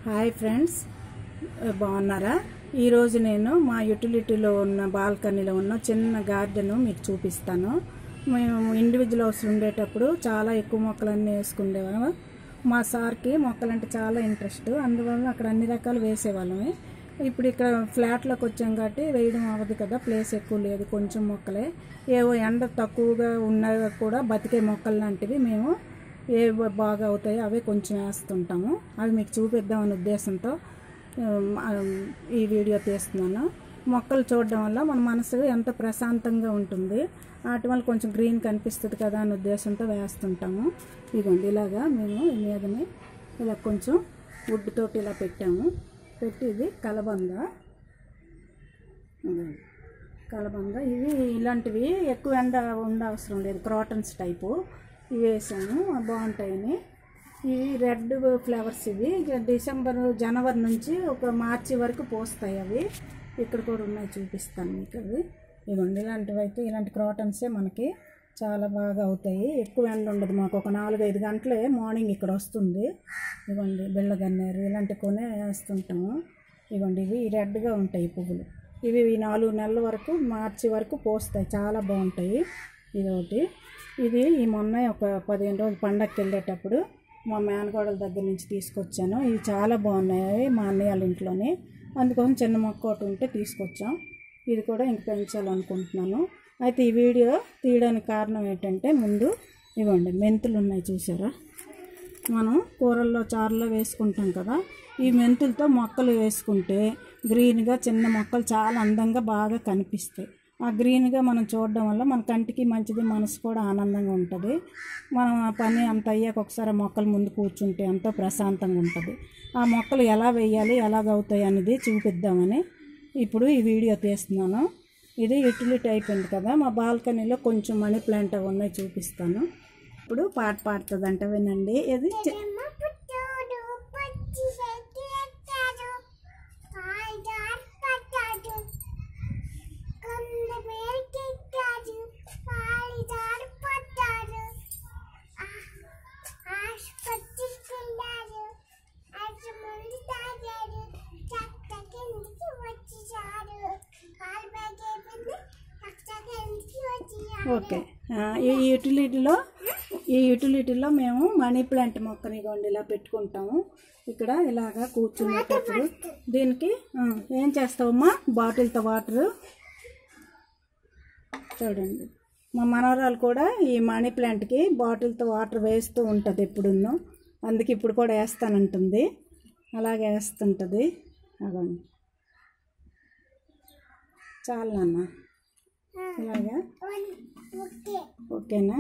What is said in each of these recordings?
Hi friends బాగున్నారా ఈరోజు నేను మా యూటిలిటీలో ఉన్న బాల్కనీలో ఉన్న చిన్న గార్డెన్ మీకు చూపిస్తాను మేము ఇండివిజువల్ హౌస్ ఉండేటప్పుడు చాలా ఎక్కువ మొక్కలన్నీ వేసుకునేవాము మా సార్కి మొక్కలంటే చాలా ఇంట్రెస్ట్ అందువల్ల అక్కడ అన్ని రకాలు వేసేవాళ్ళమే ఇప్పుడు ఇక్కడ ఫ్లాట్లోకి వచ్చాం కాబట్టి వేయడం అవ్వదు కదా ప్లేస్ ఎక్కువ లేదు కొంచెం మొక్కలే ఏవో ఎండ తక్కువగా ఉన్నా కూడా బతికే మొక్కలు లాంటివి మేము ఏ బాగా అవుతాయో అవే కొంచెం వేస్తుంటాము అవి మీకు చూపిద్దామనే ఉద్దేశంతో ఉమ్, ఆ, ఈ వీడియో తీస్తున్నాను మొక్కలు చూడడం వల్ల మన మనసు ఎంత ప్రశాంతంగా ఉంటుంది వాటి వల్ల కొంచెం గ్రీన్ కనిపిస్తుంది కదా అనే ఉద్దేశంతో వేస్తుంటాము ఇదిగోండి ఇలాగా మేము ఈ మీదనే ఇలా కొంచెం వుడ్ తోటి ఇలా పెట్టాము పెట్టి ఇది కలబంద ఇదిగోండి. కలబంద ఇవి ఇలాంటివి ఎక్కువ ఎండ ఉండవసరం లేదు క్రాటన్స్ టైపు ఇవి వేసాము అవి బాగుంటాయని ఇవి రెడ్ ఫ్లవర్స్ ఇవి ఇక డిసెంబర్ జనవరి నుంచి ఒక మార్చి వరకు పోస్తాయి అవి ఇక్కడ కూడా ఉన్నాయి చూపిస్తాను మీకు అవి ఇవ్వండి ఇలాంటివి అయితే ఇలాంటి క్రాటన్సే మనకి చాలా బాగా అవుతాయి ఎక్కువ ఎండ ఉండదు మాకు ఒక నాలుగైదు గంటలే మార్నింగ్ ఇక్కడ వస్తుంది ఇవ్వండి బిళ్ళగన్నేరు ఇలాంటి కొనే వేస్తుంటాము ఇవ్వండి ఇవి రెడ్గా ఉంటాయి ఈ పువ్వులు ఇవి ఈ నాలుగు నెలల వరకు మార్చి వరకు పోస్తాయి చాలా బాగుంటాయి ఇది ఒకటి ఇది ఈ మొన్న ఒక పదిహేను రోజులు పండగకి వెళ్ళేటప్పుడు మా మేనగోడల దగ్గర నుంచి తీసుకొచ్చాను ఇవి చాలా బాగున్నాయి మా అన్నయ్య వాళ్ళ ఇంట్లోనే అందుకోసం చిన్న మొక్క ఒకటి ఉంటే తీసుకొచ్చాం ఇది కూడా ఇంక పెంచాలనుకుంటున్నాను అయితే ఈ వీడియో తీయడానికి కారణం ఏంటంటే ముందు ఇవ్వండి మెంతులు ఉన్నాయి చూసారా మనం కూరల్లో చారులో వేసుకుంటాం కదా ఈ మెంతులతో మొక్కలు వేసుకుంటే గ్రీన్గా చిన్న మొక్కలు చాలా అందంగా బాగా కనిపిస్తాయి ఆ గ్రీన్గా మనం చూడడం వల్ల మన కంటికి మంచిది మనసు కూడా ఆనందంగా ఉంటుంది మనం ఆ పని అంత అయ్యాక ఒకసారి ఆ మొక్కల ముందు కూర్చుంటే ఎంతో ప్రశాంతంగా ఉంటుంది ఆ మొక్కలు ఎలా వేయాలి ఎలాగవుతాయి అనేది చూపిద్దామని ఇప్పుడు ఈ వీడియో తీస్తున్నాను ఇది యూటిలిటీ అయిపోయింది కదా మా బాల్కనీలో కొంచెం మనీ ప్లాంట్ అవి ఉన్నాయి చూపిస్తాను ఇప్పుడు పాట పాడుతుంది అంట వినండి ఇది చి- పుట్టోడు పచ్చి చెట్టు పాయిదార్ పట్టాడు కొండ వేటెట్టాడు పాయిదార్ పట్టాడు ఆసుపత్రికెళ్ళాడు అటు ముందు తాగాడు చక్క కిందికి వచ్చేసాడు కాలు బ్యాగ్ అయిపోయింది చక్క కిందికి వచ్చేసాడు ఓకే ఆ, ఈ యూటిలిటీలో ఈ యూటిలిటీలో మేము మనీ ప్లాంట్ మొక్కని ఇగోండి ఇలా పెట్టుకుంటాము ఇక్కడ ఇలాగా కూర్చునేటప్పుడు దీనికి ఆ, ఏం చేస్తావమ్మా బాటిల్తో వాటర్ చూడండి మా మనవరాలు కూడా ఈ మనీ ప్లాంట్కి బాటిల్తో వాటర్ వేస్తూ ఉంటుంది ఎప్పుడున్నో అందుకే ఇప్పుడు కూడా వేస్తానంటుంది అలాగే వేస్తుంటుంది అదండి చాలు నాన్న ఇలాగా ఓకే ఓకేనా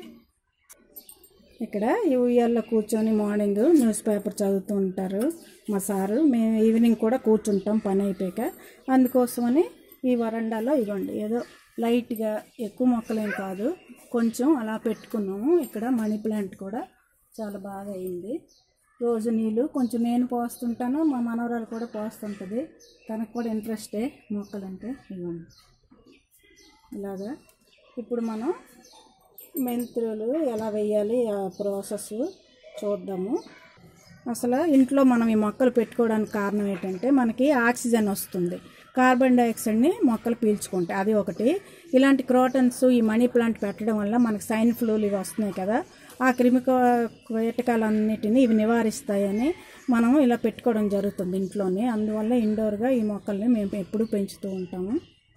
ఇక్కడ ఈ ఉయ్యాల్లో కూర్చొని మార్నింగ్ న్యూస్ పేపర్ చదువుతూ ఉంటారు మా సారు మేము ఈవినింగ్ కూడా కూర్చుంటాం పని అయిపోయాక అందుకోసమని ఈ వరండాలో ఇవ్వండి ఏదో లైట్గా ఎక్కువ మొక్కలేం కాదు కొంచెం అలా పెట్టుకున్నాము ఇక్కడ మనీ ప్లాంట్ కూడా చాలా బాగా అయింది రోజు నీళ్ళు కొంచెం నేను పోస్తుంటాను మా మనవరాలు కూడా పోస్తుంటుంది తనకు కూడా ఇంట్రెస్టే మొక్కలంటే ఇవ్వండి ఇలాగా ఇప్పుడు మనం మెంతులు ఎలా వేయాలి ఆ ప్రాసెస్ చూద్దాము అసలు ఇంట్లో మనం ఈ మొక్కలు పెట్టుకోవడానికి కారణం ఏంటంటే మనకి ఆక్సిజన్ వస్తుంది కార్బన్ డైఆక్సైడ్ని మొక్కలు పీల్చుకుంటాయి అది ఒకటి ఇలాంటి క్రోటన్స్ ఈ మనీ ప్లాంట్ పెట్టడం వల్ల మనకి సైన్ ఫ్లూలు ఇవి వస్తున్నాయి కదా ఆ క్రిమి కీటకాలన్నిటిని ఇవి నివారిస్తాయని మనం ఇలా పెట్టుకోవడం జరుగుతుంది ఇంట్లోనే అందువల్ల ఇండోర్గా ఈ మొక్కల్ని మేము ఎప్పుడూ పెంచుతూ ఉంటాము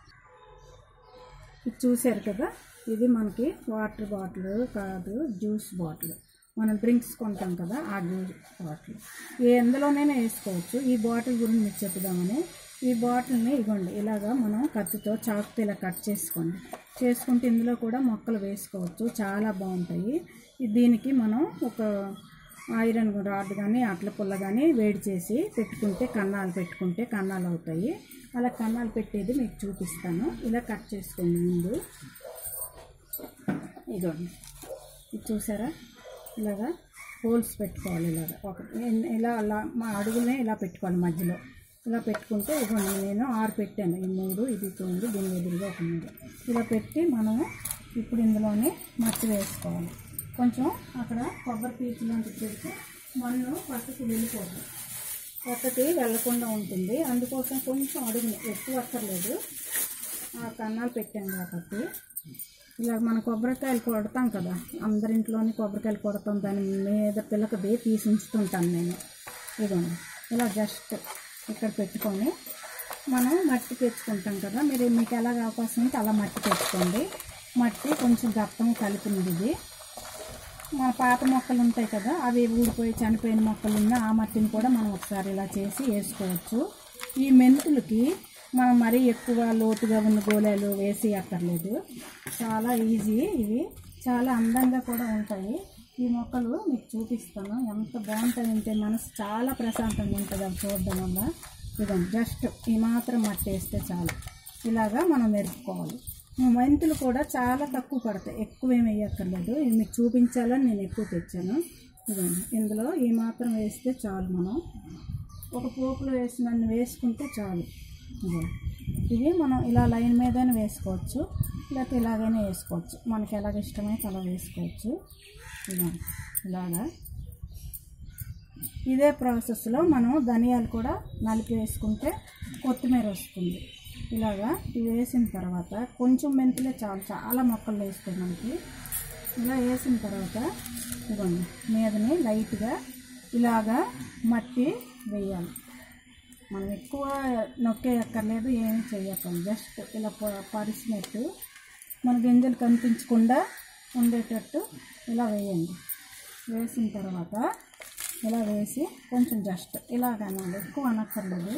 ఇది చూశారు కదా ఇది మనకి వాటర్ బాటిల్ కాదు జ్యూస్ బాటిల్ మనం డ్రింక్స్ కొంటాం కదా ఆ జ్యూస్ బాటిల్ ఏ ఎందులోనైనా వేసుకోవచ్చు ఈ బాటిల్ గురించి మీకు చెప్దామని ఈ బాటిల్ని ఇవ్వండి ఇలాగా మనం కత్తితో చాకుతో ఇలా కట్ చేసుకోండి చేసుకుంటే ఇందులో కూడా మొక్కలు వేసుకోవచ్చు చాలా బాగుంటాయి ఇది దీనికి మనం ఒక ఐరన్ రాడ్ కానీ అట్ల పుల్ల కానీ వేడి చేసి పెట్టుకుంటే కన్నాలు పెట్టుకుంటే కన్నాలు అవుతాయి అలా కన్నాలు పెట్టేది మీకు చూపిస్తాను ఇలా కట్ చేసుకోండి ముందు ఇదిగోండి ఇది చూసారా ఇలాగా హోల్స్ పెట్టుకోవాలి ఇలాగా ఒక ఇలా అలా మా అడుగునే ఇలా పెట్టుకోవాలి మధ్యలో ఇలా పెట్టుకుంటే ఇదిగోండి నేను ఆరు పెట్టాను ఈ మూడు ఇది చూడండి దీని ఎదురుగా ఒక మూడు ఇలా పెట్టి మనము ఇప్పుడు ఇందులోనే మట్టి వేసుకోవాలి కొంచెం అక్కడ కొబ్బరి పీచు లాంటిది పెడితే మన్ను పక్కకు వెళ్ళిపోతుంది పక్కకి వెళ్ళకుండా ఉంటుంది అందుకోసం కొంచెం అడుగుని ఎక్కువ అక్కర్లేదు ఆ కన్నాలు పెట్టాం కాబట్టి ఇలా మన కొబ్బరికాయలు కొడతాం కదా అందరింట్లోని కొబ్బరికాయలు కొడతాం దాని మీద పిల్లకది తీసి ఉంచుతుంటాను నేను ఇదిగోండి ఇలా జస్ట్ ఇక్కడ పెట్టుకొని మనం మట్టి తెచ్చుకుంటాం కదా మీరు మీకు ఎలాగ అవకాశం ఉంటే అలా మట్టి తెచ్చుకోండి మట్టి కొంచెం గప్పం కలిపినది ఇది మన పాత మొక్కలు ఉంటాయి కదా అవి ఊడిపోయి చనిపోయిన మొక్కలు ఉన్న ఆ మట్టిని కూడా మనం ఒకసారి ఇలా చేసి వేసుకోవచ్చు ఈ మెంతులకి మనం మరీ ఎక్కువ లోతుగా ఉన్న గోళాలు వేసి అక్కర్లేదు చాలా ఈజీ ఇవి చాలా అందంగా కూడా ఉంటాయి ఈ మొక్కలు మీకు చూపిస్తాను ఎంత బాగుంటాయంటే మనసు చాలా ప్రశాంతంగా ఉంటుంది అవి చూడడం వల్ల ఇదండి జస్ట్ ఈ మాత్రం మట్టి వేస్తే చాలు ఇలాగా మనం మెరుపుకోవాలి మెంతులు కూడా చాలా తక్కువ పడతాయి ఎక్కువ ఏమి వేయక్కర్లేదు ఇది మీకు చూపించాలని నేను ఎక్కువ తెచ్చాను ఇదండి ఇందులో ఈ మాత్రం వేస్తే చాలు మనం ఒక పోపులో వేసినన్ని వేసుకుంటే చాలు ఇదే ఇవి మనం ఇలా లైన్ మీదనే వేసుకోవచ్చు లేకపోతే ఇలాగైనా వేసుకోవచ్చు మనకి ఎలాగ ఇష్టమైతే అలా వేసుకోవచ్చు ఇదా ఇలాగా ఇదే ప్రాసెస్లో మనం ధనియాలు కూడా నలిపి వేసుకుంటే కొత్తిమీర వస్తుంది ఇలాగా ఇవి వేసిన తర్వాత కొంచెం మెంతులే చాలు చాలా మొక్కలు వేస్తాయి మనకి ఇలా వేసిన తర్వాత ఇదిగోండి మీదని లైట్గా ఇలాగా మట్టి వేయాలి మనం ఎక్కువ నొక్కేయక్కర్లేదు ఏమీ చేయక్కర్లేదు జస్ట్ ఇలా ప- పరిచినట్టు మన గింజలు కనిపించకుండా ఉండేటట్టు ఇలా వేయండి వేసిన తర్వాత ఇలా వేసి కొంచెం జస్ట్ ఇలాగ అనాలి ఎక్కువ అనక్కర్లేదు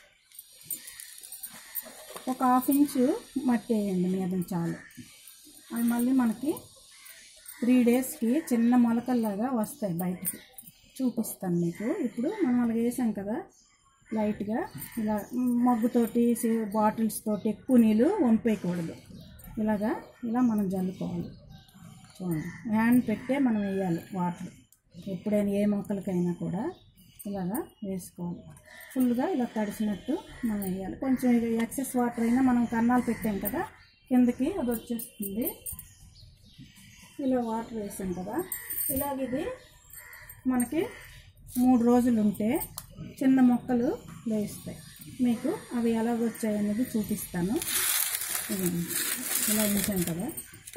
ఒక హాఫ్ ఇంచు మట్టి వేయండి మీద చాలు అవి మళ్ళీ మనకి త్రీ డేస్కి చిన్న మొలకల్లాగా వస్తాయి బయటికి చూపిస్తాను మీకు ఇప్పుడు మనం అలా వేసాం కదా లైట్గా ఇలా మగ్గుతోటి సే- బాటిల్స్ తోటి ఎక్కువ నీళ్ళు వంపేయకూడదు ఇలాగా ఇలా మనం జల్లుకోవాలి చూడండి హ్యాండ్ పెట్టే మనం వేయాలి వాటర్ ఎప్పుడైనా ఏ మొక్కలకైనా కూడా ఇలాగా వేసుకోవాలి ఫుల్గా ఇలా తడిసినట్టు మనం వేయాలి కొంచెం ఇక ఎక్సెస్ వాటర్ అయినా మనం కన్నాలు పెట్టాం కదా కిందకి అది వచ్చేస్తుంది ఇలా వాటర్ వేసాం కదా ఇలాగ ఇది మనకి మూడు రోజులు ఉంటే చిన్న మొక్కలు లేస్తాయి మీకు అవి ఎలాగ వచ్చాయి అనేది చూపిస్తాను ఇదిగోండి. ఇలా ఉంచాం కదా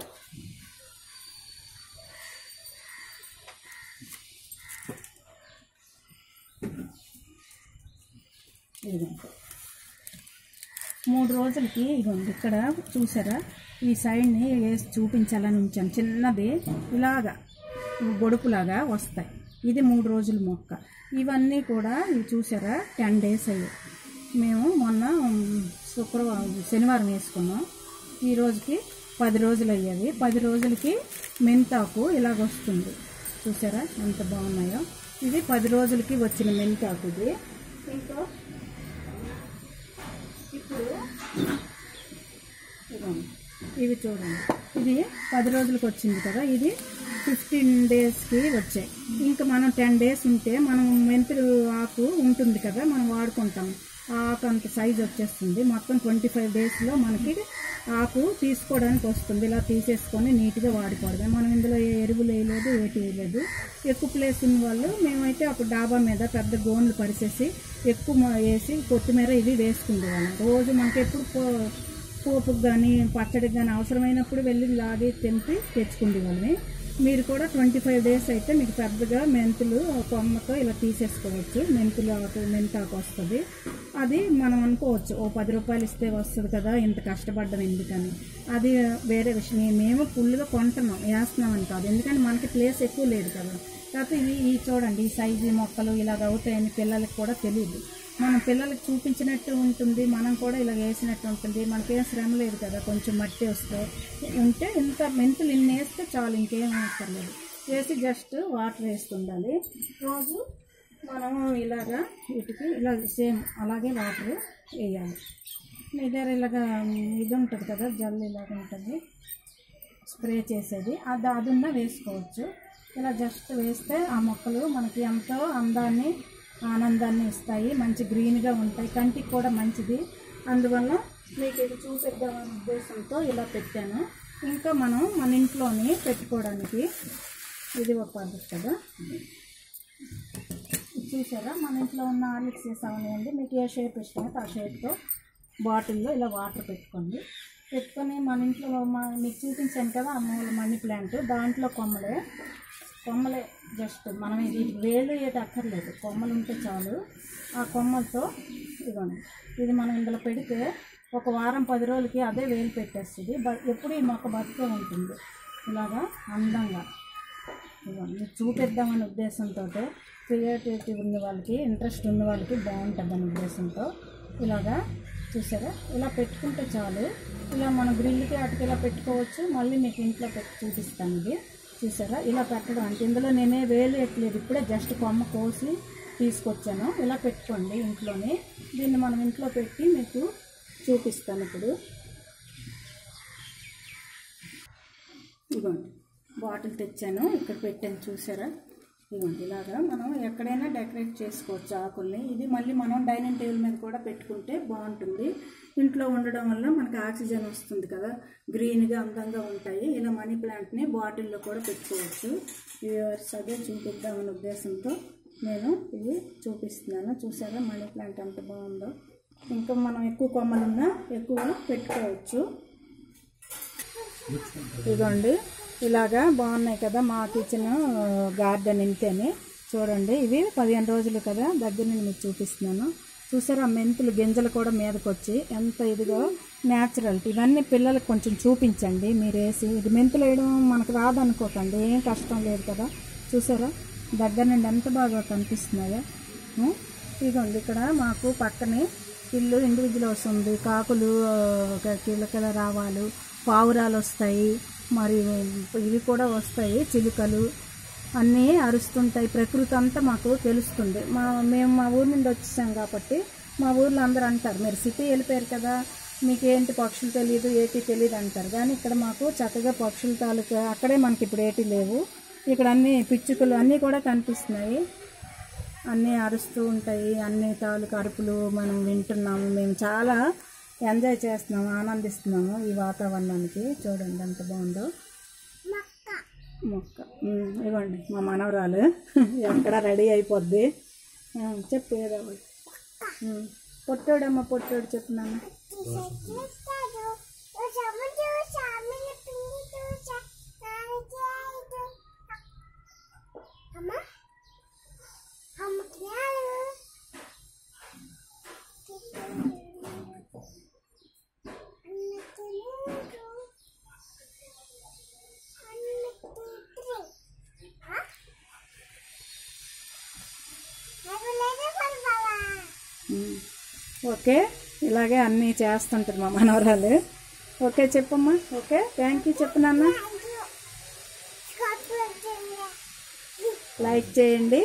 ఇదిగోండి మూడు రోజులకి ఇదిగోండి ఇక్కడ చూసారా ఈ సైడ్ని వేసి చూపించాలని ఉంచాను చిన్నది ఇలాగా గొడుపులాగా వస్తాయి ఇది మూడు రోజుల మొక్క ఇవన్నీ కూడా ఇవి చూసారా టెన్ డేస్ అయ్యాయి మేము మొన్న ఉమ్, శుక్రవారం శనివారం వేసుకున్నాం ఈ రోజుకి పది రోజులు అయ్యేవి పది రోజులకి మెంతాకు ఇలాగ వస్తుంది చూసారా ఎంత బాగున్నాయో ఇది పది రోజులకి వచ్చిన మెంతాకు ఇది ఇంకా ఇప్పుడు ఇదిగోండి. ఇవి చూడండి ఇది పది రోజులకు వచ్చింది కదా ఇది ఫిఫ్టీన్ డేస్కి వచ్చాయి ఇంకా మనం టెన్ డేస్ ఉంటే మనం మెంతులు ఆకు ఉంటుంది కదా మనం వాడుకుంటాం ఆ ఆకు అంత సైజ్ వచ్చేస్తుంది మొత్తం ట్వంటీ ఫైవ్ డేస్లో మనకి ఆకు తీసుకోవడానికి వస్తుంది ఇలా తీసేసుకొని నీట్గా వాడుకోవడమే మనం ఇందులో ఏ ఎరువులు వేయలేదు ఏటి వేయలేదు ఎక్కువ ప్లేస్ ఉన్న వాళ్ళు మేమైతే అప్పుడు డాబా మీద పెద్ద గోన్లు పరిచేసి ఎక్కువ మ- వేసి కొత్తిమీర ఇవి వేసుకుండేవాళ్ళం రోజు మనకి ఎప్పుడు పో- పోపుకి కానీ పచ్చడికి కానీ అవసరమైనప్పుడు వెళ్ళి లాగి తెంపి తెచ్చుకుండేవాళ్ళని మీరు కూడా ట్వంటీ ఫైవ్ డేస్ అయితే మీకు పెద్దగా మెంతులు కొమ్మతో ఇలా తీసేసుకోవచ్చు మెంతులు ఆకు మెంతాకు వస్తుంది అది మనం అనుకోవచ్చు ఓ పది రూపాయలు ఇస్తే వస్తుంది కదా ఇంత కష్టపడ్డం ఎందుకని అది వేరే విషయం మేము ఫుల్గా కొంటున్నాం వేస్తున్నామని కాదు ఎందుకంటే మనకి ప్లేస్ ఎక్కువ లేదు కదా కాకపోతే ఇవి ఈ చూడండి ఈ సైజు మొక్కలు ఇలాగ అవుతాయని పిల్లలకి కూడా తెలియదు మనం పిల్లలకి చూపించినట్టు ఉంటుంది మనం కూడా ఇలా వేసినట్టు ఉంటుంది మనకేం శ్రమ లేదు కదా కొంచెం మట్టి వస్తే ఉంటే ఇంత మెంతులు ఇన్ని వేస్తే చాలు ఇంకేం అవసరం వేసి జస్ట్ వాటర్ వేస్తుండాలి రోజు మనం ఇలాగా వీటికి ఇలా సేమ్ అలాగే వాటర్ వేయాలి మీ దగ్గర ఇలాగా ఇది ఉంటుంది కదా జల్లు ఇలాగ ఉంటుంది స్ప్రే చేసేది అది అదున్న వేసుకోవచ్చు ఇలా జస్ట్ వేస్తే ఆ మొక్కలు మనకి ఎంతో అందాన్ని ఆనందాన్ని ఇస్తాయి మంచి గ్రీన్గా ఉంటాయి కంటికి కూడా మంచిది అందువల్ల మీకు ఇది చూపిద్దామనే ఉద్దేశంతో ఇలా పెట్టాను ఇంకా మనం మన ఇంట్లోనే పెట్టుకోవడానికి ఇది ఒక పద్ధతి కదా చూసారా మన ఇంట్లో ఉన్న ఆలిక్స్ అవనివ్వండి మీకు ఏ షేప్ ఇష్టమైతే ఆ షేప్తో బాటిల్లో ఇలా వాటర్ పెట్టుకోండి పెట్టుకొని మన ఇంట్లో మా మీకు చూపించాను కదా ఆ మూల మనీ ప్లాంట్ దాంట్లో కొమ్మలే కొమ్మలే జస్ట్ మనం ఇది వేలు ఏటి అక్కర్లేదు కొమ్మలు ఉంటే చాలు ఆ కొమ్మలతో ఇదిగోండి ఇది మనం ఇందులో పెడితే ఒక వారం పది రోజులకి అదే వేలు పెట్టేస్తుంది బ- ఎప్పుడు ఈ మొక్క బతికే ఉంటుంది ఇలాగా అందంగా ఇదిగోండి మీకు చూపిద్దామనే ఉద్దేశంతో క్రియేటివిటీ ఉన్న వాళ్ళకి ఇంట్రెస్ట్ ఉన్న వాళ్ళకి బాగుంటుంది అనే ఉద్దేశంతో ఇలాగా చూసారా ఇలా పెట్టుకుంటే చాలు ఇలా మనం గ్రిల్కి వాటికి ఇలా పెట్టుకోవచ్చు మళ్ళీ మీకు ఇంట్లో పెట్టి చూపిస్తాను ఇది చూసారా ఇలా పెట్టడం అంటే ఇందులో నేనే వేలు ఎట్లేదు ఇప్పుడే జస్ట్ కొమ్మ కోసి తీసుకొచ్చాను ఇలా పెట్టుకోండి ఇంట్లోనే దీన్ని మనం ఇంట్లో పెట్టి మీకు చూపిస్తాను ఇప్పుడు ఇదిగోండి బాటిల్ తెచ్చాను ఇక్కడ పెట్టాను చూసారా ఇదిగోండి ఇలాగా మనం ఎక్కడైనా డెకరేట్ చేసుకోవచ్చు ఆకుల్ని ఇది మళ్ళీ మనం డైనింగ్ టేబుల్ మీద కూడా పెట్టుకుంటే బాగుంటుంది ఇంట్లో ఉండడం వల్ల మనకి ఆక్సిజన్ వస్తుంది కదా గ్రీన్గా అందంగా ఉంటాయి ఇలా మనీ ప్లాంట్ని బాటిల్లో కూడా పెట్టుకోవచ్చు వ్యూవర్స్ అదే చూపిద్దామనే ఉద్దేశంతో నేను ఇది చూపిస్తున్నాను చూసారా మనీ ప్లాంట్ ఎంత బాగుందో ఇంకా మనం ఎక్కువ కొమ్మలున్నా ఎక్కువ పెట్టుకోవచ్చు ఇదిగోండి ఇలాగా బాగున్నాయి కదా మా కిచెన్ గార్డెన్ ఇంతేనే చూడండి ఇవి పదిహేను రోజులు కదా దగ్గర నుండి మీకు చూపిస్తున్నాను చూసారా మెంతులు గింజలు కూడా మీదకి వచ్చి ఎంత ఇదిగో న్యాచురల్ ఇవన్నీ పిల్లలకు కొంచెం చూపించండి మీరు వేసి ఇది మెంతులు వేయడం మనకు రాదనుకోకండి ఏం కష్టం లేదు కదా చూసారా దగ్గర నుండి ఎంత బాగా కనిపిస్తున్నాయో ఉం? ఇదిగోండి ఇక్కడ మాకు పక్కనే ఇల్లు ఇండివిజువల్ వస్తుంది కాకులు ఆ, కిలకల రావాలు పావురాలు వస్తాయి మరి ఇవి కూడా వస్తాయి చిలుకలు అన్నీ అరుస్తుంటాయి ప్రకృతి అంతా మాకు తెలుస్తుంది మా మేము మా ఊరు నుండి వచ్చేసాం కాబట్టి మా ఊర్లో అందరూ అంటారు మీరు సిటీ వెళ్ళిపోయారు కదా మీకు ఏంటి పక్షులు తెలియదు ఏటి తెలియదు అంటారు కానీ ఇక్కడ మాకు చక్కగా పక్షుల తాలూకా అక్కడే మనకి ఇప్పుడు ఏటి లేవు ఇక్కడ అన్ని పిచ్చుకలు అన్నీ కూడా కనిపిస్తున్నాయి అన్నీ అరుస్తూ ఉంటాయి అన్ని తాలూకు అరుపులు మనం వింటున్నాము మేము చాలా ఎంజాయ్ చేస్తున్నాము ఆనందిస్తున్నాము ఈ వాతావరణానికి చూడండి ఎంత బాగుందో మొక్క మొక్క ఉమ్, ఇవ్వండి మా మనవరాలు ఎక్కడ రెడీ అయిపోద్ది ఆ, చెప్పు ఏదో ఒకటి. ఉమ్, పొట్టోడమ్మ పొట్టోడు చెప్తున్నాను చెట్లెత్తాడు సముద్రం సామిని పిండి చూసా నాయకేదు అమ్మ అమ్మకి ఉమ్, ఓకే ఇలాగే అన్నీ చేస్తుంటారు మా మనవరాలు ఓకే చెప్పమ్మా ఓకే థ్యాంక్ యూ చెప్పు నాన్న లైక్ చేయండి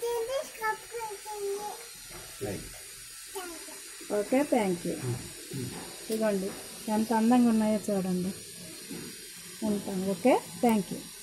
ఓకే థ్యాంక్ యూ ఇదిగోండి ఎంత అందంగా ఉన్నాయో చూడండి ఉంటాం ఓకే థ్యాంక్ యూ